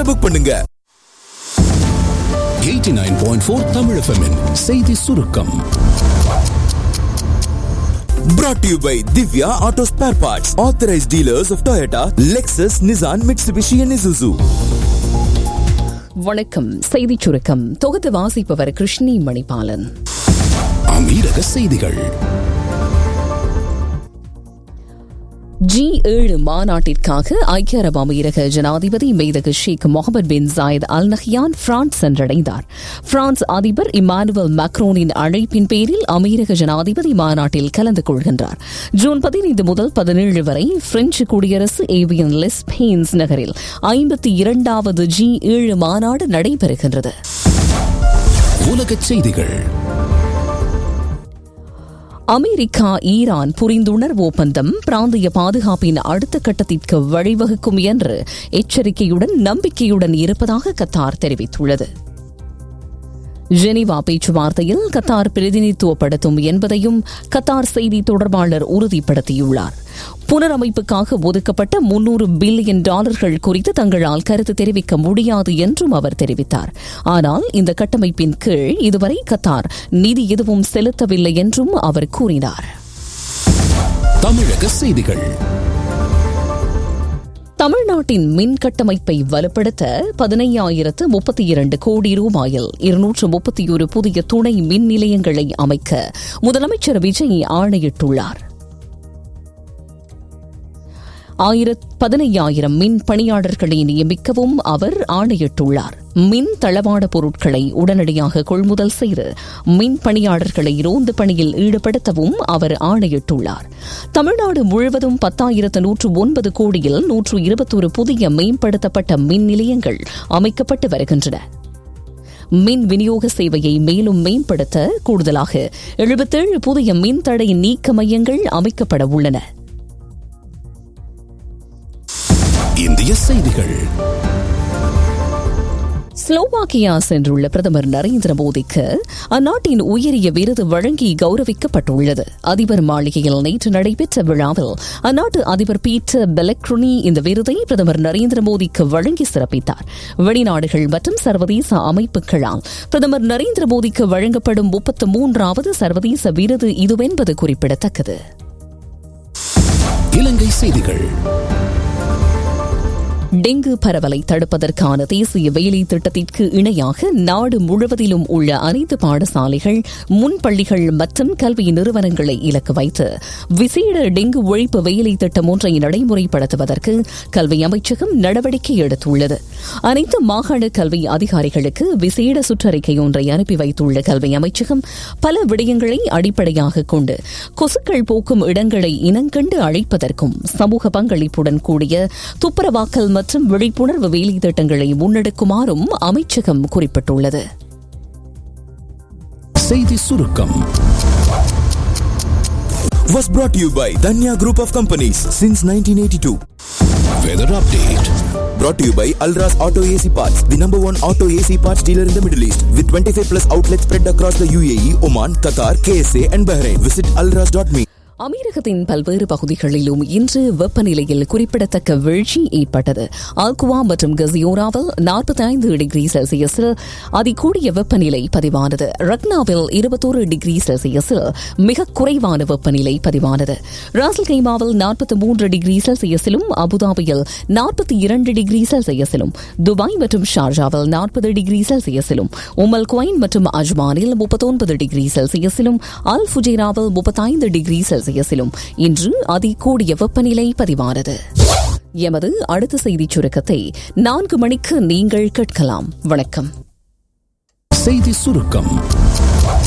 இப்பவே புக் பண்ணுங்க 89.4 தமிழ் எஃப்எம்மின் செய்தி சுருக்கம் brought to you by Divya Auto Spare Parts, authorized dealers of Toyota, Lexus, Nissan, Mitsubishi, and Isuzu. வணக்கம் செய்திச் சுருக்கம் தொகுத்து வாசிப்பவர் கிருஷ்ணி மணிபாலன் அமீரக செய்திகள் ஜி ஏழு மாநாட்டிற்காக ஐக்கிய அரபு அமீரக ஜனாதிபதி மெய்தகு Sheikh Mohamed bin Zayed Al Nahyan France சென்றடைந்தார் பிரான்ஸ் அதிபர் இமானுவல் மக்ரோனின் அழைப்பின் பேரில் அமீரக ஜனாதிபதி மாநாட்டில் கலந்து கொள்கின்றார் ஜூன் பதினைந்து முதல் பதினேழு வரை பிரெஞ்சு குடியரசு ஏவியன் லெஸ்பெயின்ஸ் நகரில் ஐம்பத்தி இரண்டாவது ஜி ஏழு மாநாடு நடைபெறுகின்றது உலகச் செய்திகள் அமெரிக்கா ஈரான் புரிந்துணர்வு ஒப்பந்தம் பிராந்திய பாதுகாப்பின் அடுத்த கட்டத்திற்கு வழிவகுக்கும் என்று எச்சரிக்கையுடன் நம்பிக்கையுடன் இருப்பதாக கத்தார் தெரிவித்துள்ளது ஜெனீவா பேச்சுவார்த்தையில் கத்தார் பிரதிநிதித்துவப்படுத்தும் என்பதையும் கத்தார் செய்தி தொடர்பாளர் உறுதிப்படுத்தியுள்ளார் புனரமைப்புக்காக ஒதுக்கப்பட்ட முன்னூறு பில்லியன் டாலர்கள் குறித்து தங்களால் கருத்து தெரிவிக்க முடியாது என்றும் அவர் தெரிவித்தார் ஆனால் இந்த கட்டமைப்பின் கீழ் இதுவரை கத்தார் நிதி எதுவும் செலுத்தவில்லை என்றும் அவர் கூறினார் தமிழக செய்திகள் தமிழ்நாட்டின் மின் கட்டமைப்பை வலுப்படுத்த பதினையாயிரத்து முப்பத்தி இரண்டு கோடி ரூபாயில் இருநூற்று முப்பத்தி ஒரு புதிய துணை மின் நிலையங்களை அமைக்க முதலமைச்சர் விஜய் ஆணையிட்டுள்ளார் பதினையாயிரம் மின் பணியாளர்களை நியமிக்கவும் அவர் ஆணையிட்டுள்ளார் மின் தளவாட பொருட்களை உடனடியாக கொள்முதல் செய்து மின் பணியாளர்களை ரோந்து பணியில் ஈடுபடுத்தவும் அவர் ஆணையிட்டுள்ளார் தமிழ்நாடு முழுவதும் பத்தாயிரத்து நூற்று ஒன்பது கோடியில் நூற்று இருபத்தொரு புதிய மேம்படுத்தப்பட்ட மின் நிலையங்கள் அமைக்கப்பட்டு வருகின்றன மின் விநியோக சேவையை மேலும் மேம்படுத்த கூடுதலாக எழுபத்தேழு புதிய மின்தடை நீக்க மையங்கள் அமைக்கப்பட உள்ளன இந்திய செய்திகள் ஸ்லோவாக்கியா சென்றுள்ள பிரதமர் நரேந்திர மோடிக்கு அந்நாட்டின் உயரிய விருது வழங்கி கௌரவிக்கப்பட்டுள்ளது அதிபர் மாளிகையில் நேற்று நடைபெற்ற விழாவில் அந்நாட்டு அதிபர் பீட்டர் பெலக்ருனி இந்த விருதை பிரதமர் நரேந்திர மோடிக்கு வழங்கி சிறப்பித்தார் வெளிநாடுகள் மற்றும் சர்வதேச அமைப்புகளால் பிரதமர் நரேந்திர மோடிக்கு வழங்கப்படும் முப்பத்து மூன்றாவது சர்வதேச விருது இதுவென்பது குறிப்பிடத்தக்கது இலங்கை செய்திகள் டெங்கு பரவலை தடுப்பதற்கான தேசிய வேலை திட்டத்திற்கு இணையாக நாடு முழுவதிலும் உள்ள அனைத்து பாடசாலைகள் முன்பள்ளிகள் மற்றும் கல்வி நிறுவனங்களை இலக்கு வைத்து விசேட டெங்கு ஒழிப்பு வேலை திட்டம் ஒன்றை நடைமுறைப்படுத்துவதற்கு கல்வி அமைச்சகம் நடவடிக்கை எடுத்துள்ளது அனைத்து மாகாண கல்வி அதிகாரிகளுக்கு விசேட சுற்றறிக்கை ஒன்றை அனுப்பி வைத்துள்ள கல்வி அமைச்சகம் பல விடயங்களை அடிப்படையாக கொண்டு கொசுக்கள் போக்கும் இடங்களை இனங்கண்டு அழைப்பதற்கும் சமூக பங்களிப்புடன் கூடிய துப்புரவாக்கல் மற்றும் விழிப்புணர்வு வேலை திட்டங்களை முன்னெடுக்குமாறும் அமைச்சகம் குறிப்பிட்டுள்ளது செய்தி சுருக்கம் Was brought to you by Danya Group of Companies since 1982. Weather update Brought to you by Alras Auto AC Parts, the number one auto AC parts dealer in the Middle East, with 25 plus outlets spread across the UAE, Oman, Qatar, KSA, and Bahrain. Visit alras.me. அமீரகத்தின் பல்வேறு பகுதிகளிலும் இன்று வெப்பநிலையில் குறிப்பிடத்தக்க வீழ்ச்சி ஏற்பட்டது ஆல்குவா மற்றும் கசியோராவில் நாற்பத்தி ஐந்து டிகிரி செல்சியஸில் அதிகூடிய வெப்பநிலை பதிவானது ரக்னாவில் இருபத்தோரு டிகிரி செல்சியஸில் மிக குறைவான வெப்பநிலை பதிவானது ராசல் கைமாவில் நாற்பத்தி மூன்று டிகிரி செல்சியஸிலும் அபுதாபியில் நாற்பத்தி இரண்டு டிகிரி செல்சியஸிலும் துபாய் மற்றும் ஷார்ஜாவில் நாற்பது டிகிரி செல்சியஸிலும் உமல் குவைன் மற்றும் அஜ்மானில் முப்பத்தொன்பது டிகிரி செல்சியஸிலும் அல் ஃபுஜேராவில் முப்பத்தைந்து டிகிரி செல்சியஸிலும் இன்று அதிகூடிய வெப்பநிலை பதிவானது எமது அடுத்த செய்திச் சுருக்கத்தை நான்கு மணிக்கு நீங்கள் கேட்கலாம் வணக்கம் செய்தி சுருக்கம்